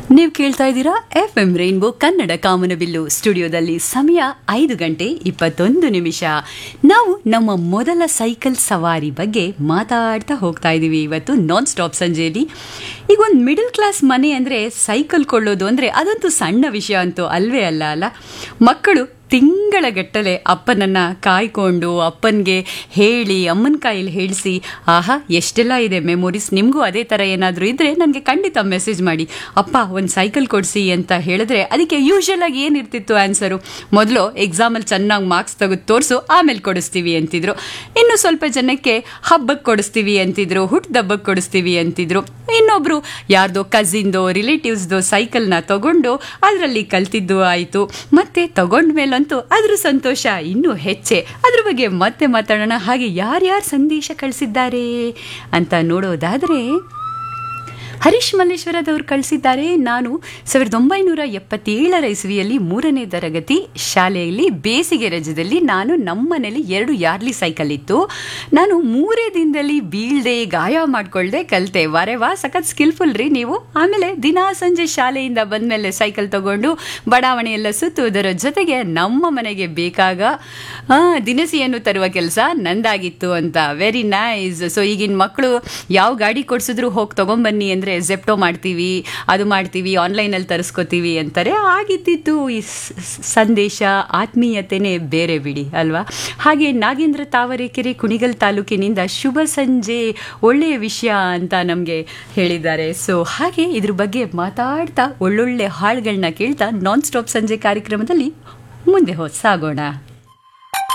ನೀವು ಕೇಳ್ತಾ ಇದ್ದೀರಾ ಎಫ್ ಎಂ ರೈನ್ಬೋ ಕನ್ನಡ ಕಾಮನಬಿಲ್ಲು ಸ್ಟುಡಿಯೋದಲ್ಲಿ ಸಮಯ ಐದು ಗಂಟೆ ಇಪ್ಪತ್ತೊಂದು ನಿಮಿಷ ನಾವು ನಮ್ಮ ಮೊದಲ ಸೈಕಲ್ ಸವಾರಿ ಬಗ್ಗೆ ಮಾತಾಡ್ತಾ ಹೋಗ್ತಾ ಇದ್ದೀವಿ ಇವತ್ತು ನಾನ್ ಸ್ಟಾಪ್ ಸಂಜೆಯಲ್ಲಿ ಈಗ ಒಂದು ಮಿಡಲ್ ಕ್ಲಾಸ್ ಮನೆ ಅಂದರೆ ಸೈಕಲ್ ಕೊಳ್ಳೋದು ಅಂದರೆ ಅದಂತೂ ಸಣ್ಣ ವಿಷಯ ಅಂತೂ ಅಲ್ವೇ ಅಲ್ಲ ಅಲ್ಲ ಮಕ್ಕಳು ತಿಂಗಳ ಗಟ್ಟಲೆ ಅಪ್ಪನನ್ನು ಕಾಯ್ಕೊಂಡು ಅಪ್ಪನಿಗೆ ಹೇಳಿ ಅಮ್ಮನ ಕಾಯಲ್ಲಿ ಹೇಳಿಸಿ ಆಹಾ ಎಷ್ಟೆಲ್ಲ ಇದೆ ಮೆಮೊರೀಸ್ ನಿಮಗೂ ಅದೇ ಥರ ಏನಾದರೂ ಇದ್ದರೆ ನನಗೆ ಖಂಡಿತ ಮೆಸೇಜ್ ಮಾಡಿ ಅಪ್ಪ ಒಂದು ಸೈಕಲ್ ಕೊಡಿಸಿ ಅಂತ ಹೇಳಿದ್ರೆ ಅದಕ್ಕೆ ಯೂಶಲ್ ಆಗಿ ಏನಿರ್ತಿತ್ತು ಆನ್ಸರು ಮೊದಲು ಎಕ್ಸಾಮಲ್ಲಿ ಚೆನ್ನಾಗಿ ಮಾರ್ಕ್ಸ್ ತೆಗೆದು ತೋರಿಸು ಆಮೇಲೆ ಕೊಡಿಸ್ತೀವಿ ಅಂತಿದ್ರು ಇನ್ನು ಸ್ವಲ್ಪ ಜನಕ್ಕೆ ಹಬ್ಬಕ್ಕೆ ಕೊಡಿಸ್ತೀವಿ ಅಂತಿದ್ರು ಹುಟ್ಟದಬ್ಬಕ್ಕೆ ಕೊಡಿಸ್ತೀವಿ ಅಂತಿದ್ರು ಇನ್ನೊಬ್ರು ಯಾರ್ದೋ ಕಸಿನ್ದೋ ರಿಲೇಟಿವ್ಸ್ದೋ ಸೈಕಲ್ನ ತಗೊಂಡು ಅದರಲ್ಲಿ ಕಲ್ತಿದ್ದು ಆಯಿತು ಮತ್ತೆ ತಗೊಂಡ್ಮೇಲಂತೂ ಅದ್ರ ಸಂತೋಷ ಇನ್ನೂ ಹೆಚ್ಚೆ ಅದ್ರ ಬಗ್ಗೆ ಮತ್ತೆ ಮಾತಾಡೋಣ ಹಾಗೆ ಯಾರ್ಯಾರು ಸಂದೇಶ ಕಳಿಸಿದ್ದಾರೆ ಅಂತ ನೋಡೋದಾದರೆ ಹರೀಶ್ ಮಲ್ಲೇಶ್ವರದವರು ಕಳಿಸಿದ್ದಾರೆ ನಾನು ಸಾವಿರದ ಒಂಬೈನೂರ ಎಪ್ಪತ್ತೇಳರ ಇಸವಿಯಲ್ಲಿ ಮೂರನೇ ತರಗತಿ ಶಾಲೆಯಲ್ಲಿ ಬೇಸಿಗೆ ರಜದಲ್ಲಿ ನಾನು ನಮ್ಮನೇಲಿ ಎರಡು ಯಾರ್ಲಿ ಸೈಕಲ್ ಇತ್ತು ನಾನು ಮೂರೇ ದಿನದಲ್ಲಿ ಬೀಳ್ದೆ ಗಾಯ ಮಾಡ್ಕೊಳ್ದೆ ಕಲಿತೆ ವಾರೆ ವಾ ಸಖತ್ ಸ್ಕಿಲ್ಫುಲ್ ರೀ ನೀವು ಆಮೇಲೆ ದಿನಾ ಸಂಜೆ ಶಾಲೆಯಿಂದ ಬಂದಮೇಲೆ ಸೈಕಲ್ ತಗೊಂಡು ಬಡಾವಣೆ ಎಲ್ಲ ಸುತ್ತುವುದರ ಜೊತೆಗೆ ನಮ್ಮ ಮನೆಗೆ ಬೇಕಾಗ ಆ, ದಿನಸಿಯನ್ನು ತರುವ ಕೆಲಸ ನಂದಾಗಿತ್ತು ಅಂತ ವೆರಿ ನೈಸ್ ಸೊ ಈಗಿನ ಮಕ್ಕಳು ಯಾವ ಗಾಡಿ ಕೊಡ್ಸಿದ್ರು ಹೋಗಿ ತಗೊಂಬನ್ನಿ ಅಂದರೆ ಜೆಪ್ಟೋ ಮಾಡ್ತೀವಿ ಅದು ಮಾಡ್ತೀವಿ ಆನ್ಲೈನಲ್ಲಿ ತರಿಸ್ಕೋತೀವಿ ಅಂತಾರೆ ಆಗಿದ್ದಿದ್ದು ಈ ಸ್- ಸ್- ಸಂದೇಶ ಆತ್ಮೀಯತೆನೇ ಬೇರೆ ಬಿಡಿ ಅಲ್ವಾ ಹಾಗೆ ನಾಗೇಂದ್ರ ತಾವರೆಕೆರೆ ಕುಣಿಗಲ್ ತಾಲೂಕಿನಿಂದ ಶುಭ ಸಂಜೆ ಒಳ್ಳೆಯ ವಿಷಯ ಅಂತ ನಮಗೆ ಹೇಳಿದ್ದಾರೆ ಸೊ ಹಾಗೆ ಇದ್ರ ಬಗ್ಗೆ ಮಾತಾಡ್ತಾ ಒಳ್ಳೊಳ್ಳೆ ಹಾಡುಗಳನ್ನ ಕೇಳ್ತಾ ನಾನ್ ಸ್ಟಾಪ್ ಸಂಜೆ ಕಾರ್ಯಕ್ರಮದಲ್ಲಿ ಮುಂದೆ ಹೋ ಸಾಗೋಣ